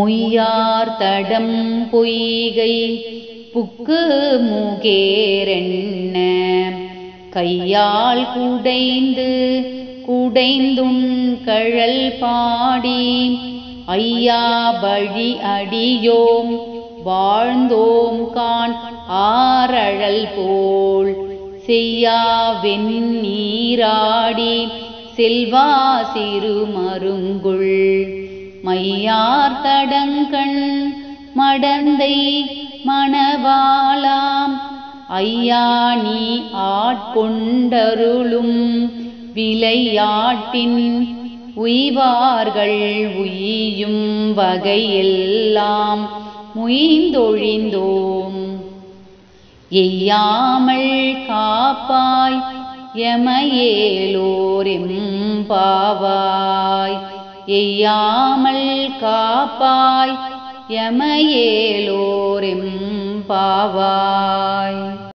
மொய்யார் தடம் பொய்கை புக்கு முகேரென்ன கையால் குடைந்து குடைந்துண் கழல் பாடி ஐயா வழி அடியோம் வாழ்ந்தோம் கான் ஆரழல் போல் செய்யா வெந்நீராடி செல்வா சிறு மருங்குள் மையார் தடங்கண் மடந்தை மணவாளாம் ஐயா நீ ஆட்கொண்டருளும் விளையாட்டின் உய்வார்கள் உய்யும் வகையெல்லாம் முய்ந்தொழிந்தோம் எய்யாமல் காப்பாய் எமையேலோரெம்பாவாய் எய்யாமல் காப்பாய் எமையேலோரெம்பாவாய்